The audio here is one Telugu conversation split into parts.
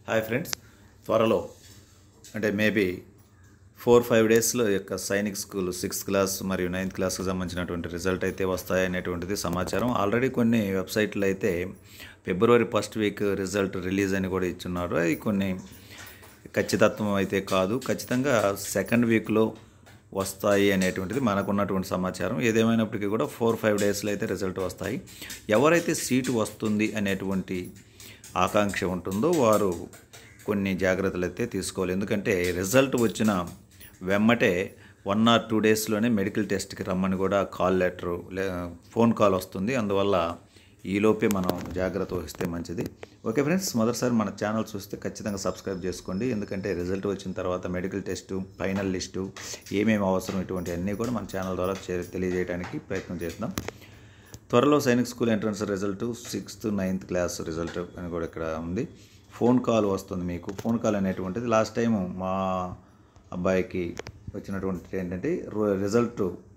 హాయ్ ఫ్రెండ్స్ త్వరలో అంటే మేబీ ఫోర్ ఫైవ్ డేస్లో యొక్క సైనిక్ స్కూల్ సిక్స్త్ క్లాస్ మరియు నైన్త్ క్లాస్కి సంబంధించినటువంటి రిజల్ట్ అయితే వస్తాయనేటువంటిది సమాచారం ఆల్రెడీ కొన్ని వెబ్సైట్లు అయితే February first week result release అని కూడా ఇచ్చున్నారు అవి కొన్ని ఖచ్చితత్వం అయితే కాదు ఖచ్చితంగా సెకండ్ వీక్లో వస్తాయి అనేటువంటిది మనకున్నటువంటి సమాచారం ఏదేమైనప్పటికీ కూడా ఫోర్ ఫైవ్ డేస్లో అయితే రిజల్ట్ వస్తాయి ఎవరైతే సీటు వస్తుంది అనేటువంటి ఆకాంక్ష ఉంటుందో వారు కొన్ని జాగ్రత్తలు అయితే తీసుకోవాలి ఎందుకంటే రిజల్ట్ వచ్చిన వెమ్మటే వన్ ఆర్ టూ డేస్లోనే మెడికల్ టెస్ట్కి రమ్మని కూడా కాల్ లెటరు లే ఫోన్ కాల్ వస్తుంది అందువల్ల ఈలోపే మనం జాగ్రత్త వహిస్తే మంచిది ఓకే ఫ్రెండ్స్ మొదటిసారి మన ఛానల్ చూస్తే ఖచ్చితంగా సబ్స్క్రైబ్ చేసుకోండి ఎందుకంటే రిజల్ట్ వచ్చిన తర్వాత మెడికల్ టెస్టు ఫైనల్ లిస్టు ఏమేమి అవసరం ఇటువంటి అన్నీ కూడా మన ఛానల్ ద్వారా చే- తెలియజేయడానికి ప్రయత్నం చేద్దాం త్వరలో Sainik school entrance result sixth ninth class result అని కూడా ఇక్కడ ఉంది ఫోన్ కాల్ వస్తుంది మీకు ఫోన్ కాల్ అనేటువంటిది లాస్ట్ టైం మా అబ్బాయికి వచ్చినటువంటి ఏంటంటే రో- రిజల్ట్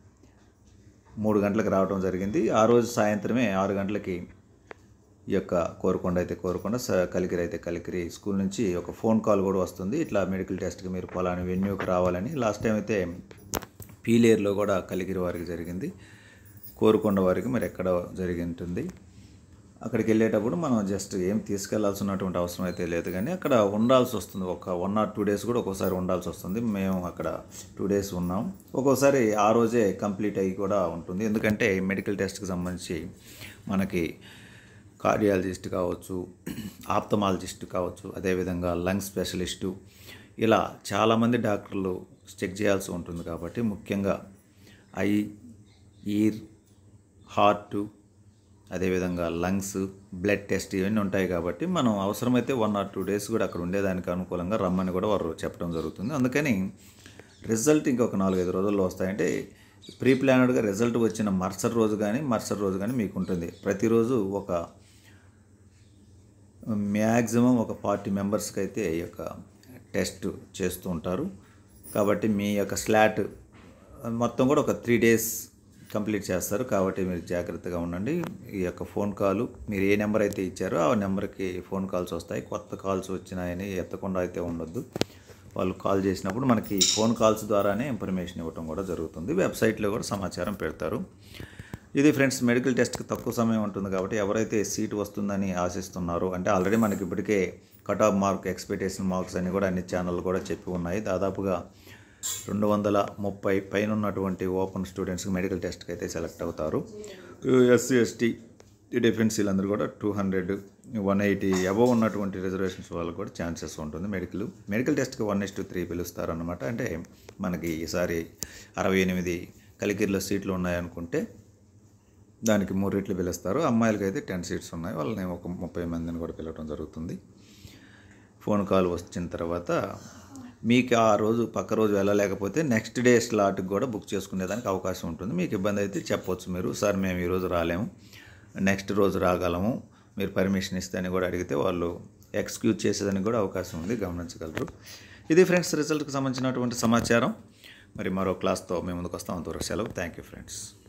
మూడు గంటలకు రావడం జరిగింది ఆ రోజు సాయంత్రమే ఆరు గంటలకి ఈ యొక్క కోరుకొండ అయితే కోరుకొండ స- కలికిరి అయితే కలికిరి స్కూల్ నుంచి ఒక ఫోన్ కాల్ కూడా వస్తుంది ఇట్లా మెడికల్ టెస్ట్కి మీరు పలానా వెన్యూకి రావాలని లాస్ట్ టైం అయితే పీలేరులో కూడా కలికిరి వారికి జరిగింది కోరుకొండ వారికి మరి ఎక్కడ జరిగి ఉంటుంది అక్కడికి వెళ్ళేటప్పుడు మనం జస్ట్ ఏం తీసుకెళ్లాల్సినటువంటి అవసరం అయితే లేదు కానీ అక్కడ ఉండాల్సి వస్తుంది ఒక వన్ ఆర్ టూ డేస్ కూడా ఒక్కోసారి ఉండాల్సి వస్తుంది మేము అక్కడ టూ డేస్ ఉన్నాం ఒక్కోసారి ఆ రోజే కంప్లీట్ అయ్యి కూడా ఉంటుంది ఎందుకంటే మెడికల్ టెస్ట్కి సంబంధించి మనకి కార్డియాలజిస్ట్ కావచ్చు ఆప్తమాలజిస్ట్ కావచ్చు అదేవిధంగా లంగ్ స్పెషలిస్టు ఇలా చాలామంది డాక్టర్లు చెక్ చేయాల్సి ఉంటుంది కాబట్టి ముఖ్యంగా ఐ ఈర్ హార్ట్ అదేవిధంగా లంగ్స్ బ్లడ్ టెస్ట్ ఇవన్నీ ఉంటాయి కాబట్టి మనం అవసరమైతే వన్ ఆర్ టూ డేస్ కూడా అక్కడ ఉండేదానికి అనుకూలంగా రమ్మని కూడా వారు చెప్పడం జరుగుతుంది అందుకని రిజల్ట్ ఇంకొక నాలుగైదు రోజుల్లో వస్తాయంటే ప్రీ ప్లానెడ్గా రిజల్ట్ వచ్చిన మరుసటి రోజు కానీ మరుసటి రోజు కానీ మీకు ఉంటుంది ప్రతిరోజు ఒక మ్యాక్సిమం ఒక ఫార్టీ మెంబర్స్కి అయితే ఈ యొక్క టెస్ట్ చేస్తూ ఉంటారు కాబట్టి మీ యొక్క స్లాట్ మొత్తం కూడా ఒక త్రీ డేస్ కంప్లీట్ చేస్తారు కాబట్టి మీరు జాగ్రత్తగా ఉండండి ఈ యొక్క ఫోన్ కాల్ మీరు ఏ నెంబర్ అయితే ఇచ్చారో ఆ నెంబర్కి ఫోన్ కాల్స్ వస్తాయి కొత్త కాల్స్ వచ్చినాయని ఎత్తకుండా అయితే ఉండొద్దు వాళ్ళు కాల్ చేసినప్పుడు మనకి ఫోన్ కాల్స్ ద్వారానే ఇన్ఫర్మేషన్ ఇవ్వడం కూడా జరుగుతుంది వెబ్సైట్లో కూడా సమాచారం పెడతారు ఇది ఫ్రెండ్స్ మెడికల్ టెస్ట్కి తక్కువ సమయం ఉంటుంది కాబట్టి ఎవరైతే సీట్ వస్తుందని ఆశిస్తున్నారో అంటే ఆల్రెడీ మనకి ఇప్పటికే cut off mark expectation marks అని కూడా అన్ని ఛానళ్ళు కూడా చెప్పి ఉన్నాయి దాదాపుగా రెండు వందల ముప్పై పైన ఉన్నటువంటి ఓపెన్ స్టూడెంట్స్కి మెడికల్ టెస్ట్కి అయితే సెలెక్ట్ అవుతారు ఎస్సీ ఎస్టీ డిఫెన్స్ వీళ్ళందరూ కూడా two hundred one eighty above ఉన్నటువంటి రిజర్వేషన్స్ వాళ్ళకి కూడా ఛాన్సెస్ ఉంటుంది మెడికల్ మెడికల్ టెస్ట్కి వన్ ఇస్ టూ త్రీ పిలుస్తారు అనమాట అంటే మనకి ఈసారి అరవై ఎనిమిది కలికిరిలో సీట్లు ఉన్నాయనుకుంటే దానికి మూడు రెట్లు పిలుస్తారు అమ్మాయిలకి అయితే టెన్ సీట్స్ ఉన్నాయి వాళ్ళని ఒక ముప్పై మందిని కూడా పిలవడం జరుగుతుంది ఫోన్ కాల్ వచ్చిన తర్వాత మీకు ఆ రోజు పక్క రోజు వెళ్ళలేకపోతే నెక్స్ట్ డే స్లాట్కి కూడా బుక్ చేసుకునేదానికి అవకాశం ఉంటుంది మీకు ఇబ్బంది అయితే చెప్పొచ్చు మీరు సార్ మేము ఈరోజు రాలేము నెక్స్ట్ రోజు రాగలము మీరు పర్మిషన్ ఇస్తే అని కూడా అడిగితే వాళ్ళు ఎక్స్క్యూజ్ చేసేదానికి కూడా అవకాశం ఉంది గమనించగలరు ఇది ఫ్రెండ్స్ రిజల్ట్కి సంబంధించినటువంటి సమాచారం మరి మరో క్లాస్తో మేము ముందుకు వస్తాం అంతవరకు సెలవు థ్యాంక్ యూ ఫ్రెండ్స్